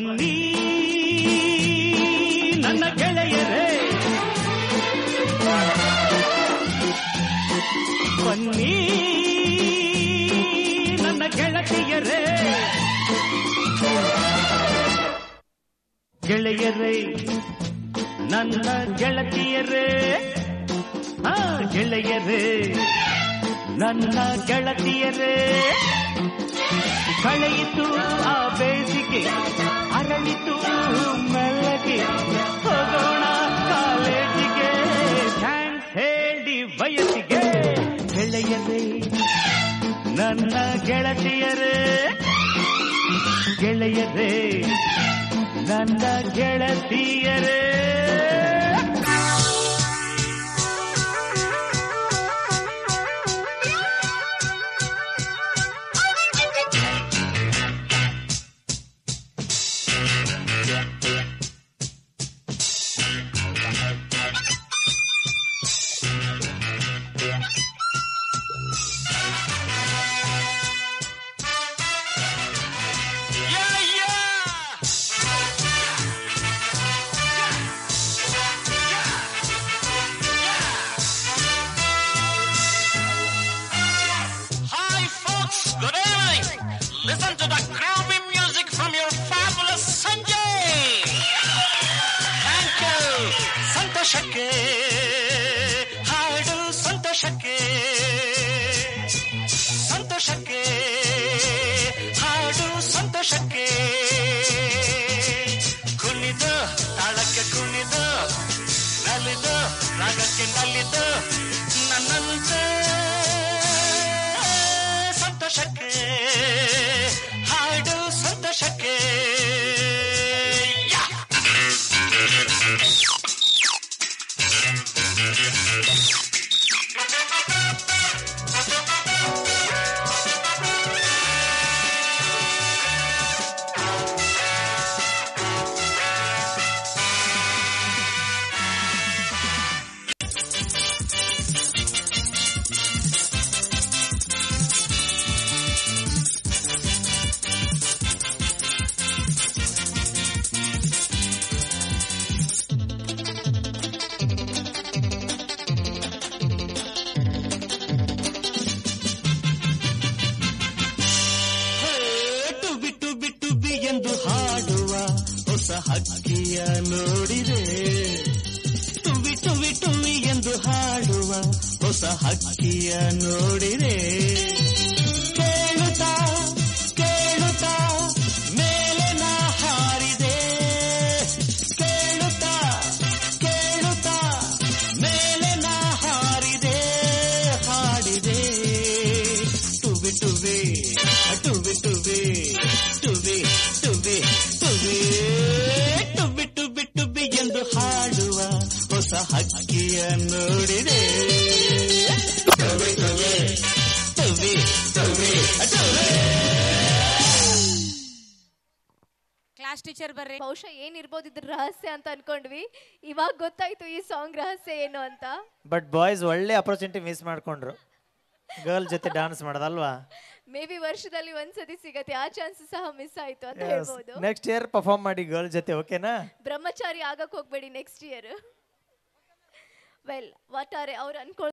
ಬನ್ನಿ ನನ್ನ ಗೆಳೆಯರೇ ಬನ್ನಿ ನನ್ನ ಗೆಳತಿಯರೇ ಗೆಳೆಯರೇ ನನ್ನ ಗೆಳತಿಯರೇ ಆ ಗೆಳೆಯರೇ ನನ್ನ ಗೆಳತಿಯರೇ ಕಳೆಯಿತು ಆ ಬೇಸಿಗೆ ಅರಳಿತು ಮೆಲ್ಲಗೆ ಹೋಗೋಣ ಕಾಲೇಜಿಗೆ ಥ್ಯಾಂಕ್ಸ್ ಹೇಳಿ ವಯಸ್ಸಿಗೆ ಗೆಳೆಯರೇ ನನ್ನ ಗೆಳತಿಯರೇ ಗೆಳೆಯರೇ ನನ್ನ ಗೆಳತಿಯರೇ Yeah, yeah! Hi, folks. Good evening. Listen to the groovy music from your fabulous Sanjay. Thank you. ಸಂತೋಷಕ್ಕೆ ಹಾಡು ಸಂತೋಷಕ್ಕೆ ಸಂತೋಷಕ್ಕೆ ಹಾಡು ಸಂತೋಷಕ್ಕೆ ಕುಣಿದು ತಾಳಕ್ಕೆ ಕುಣಿದು ನಲಿದು ರಾಗಕ್ಕೆ ನಲಿದು ನನ್ನಂತೆ ಸಂತೋಷಕ್ಕೆ ಹಾಡು ಸಂತೋಷಕ್ಕೆ ಯಾ! ಟುಬಿ ಟುಬಿ ಟುಬಿ ಎಂದು ಹಾಡುವ ಹೊಸ ಹಕ್ಕಿಯ ನೋಡಿದೆ ಟುಬಿ ಟುಬಿ ಟುಬಿ ಎಂದು ಹಾಡುವ ಹೊಸ ಹಕ್ಕಿಯ ನೋಡಿದೆ ಕೇಳುತ್ತಾ ಕೇಳುತ್ತಾ ಮೇಲೆ ನಾ ಹಾರಿದೆ ಕೇಳುತ್ತಾ ಕೇಳುತ್ತಾ ಮೇಲೆ ನಾ ಹಾರಿದೆ ಹಾಡಿದೆ ಟುಬಿ ಟುಬಿ ಟುಬಿ ಟುಬಿ ಟುಬಿ ಟುಬಿ ಟುಬಿ ಟುಬಿ ಟುಬಿ ಟುಬಿ ಎಂದು ಹಾಡುವ ಹೊಸ ಹಕ್ಕಿಯ ನೋಡಿದೆ ಟುಬಿ ಟುಬಿ ಟುಬಿ ಟುಬಿ ಟುಬಿ ಕ್ಲಾಸ್ ಟೀಚರ್ ಬರ್ರಿ ಬಹುಶಃ ಏನಿರ್ಬೋದು ಇದ್ರ ರಹಸ್ಯ ಅಂತ ಅನ್ಕೊಂಡ್ವಿ ಇವಾಗ ಗೊತ್ತಾಯ್ತು ಈ ಸಾಂಗ್ ರಹಸ್ಯ ಏನು ಅಂತ ಬಟ್ ಬಾಯ್ಸ್ ಒಳ್ಳೆ ಅಪರ್ಚುನಿಟಿ ಮಿಸ್ ಮಾಡ್ಕೊಂಡ್ರು ಗರ್ಲ್ ಜೊತೆ ಡಾನ್ಸ್ ಮಾಡೋದಲ್ವಾ ಮೇ ಬಿ ವರ್ಷದಲ್ಲಿ ಒಂದ್ಸತಿ ಸಿಗತ್ತೆ ಆ ಚಾನ್ಸ್ ಸಹ ಮಿಸ್ ಆಯ್ತು ಅಂತ ಹೇಳ್ಬೋದು ನೆಕ್ಸ್ಟ್ ಇಯರ್ ಪರ್ಫಾರ್ಮ್ ಮಾಡಿ ಗರ್ಲ್ ಜೊತೆ ಓಕೆನಾ ಬ್ರಹ್ಮಚಾರಿ ಆಗಕ್ ಹೋಗ್ಬೇಡಿ ನೆಕ್ಸ್ಟ್ ಇಯರ್ ವೆಲ್ ಒಟ್ಟಾರೆ ಅವ್ರು ಅನ್ಕೊಳ್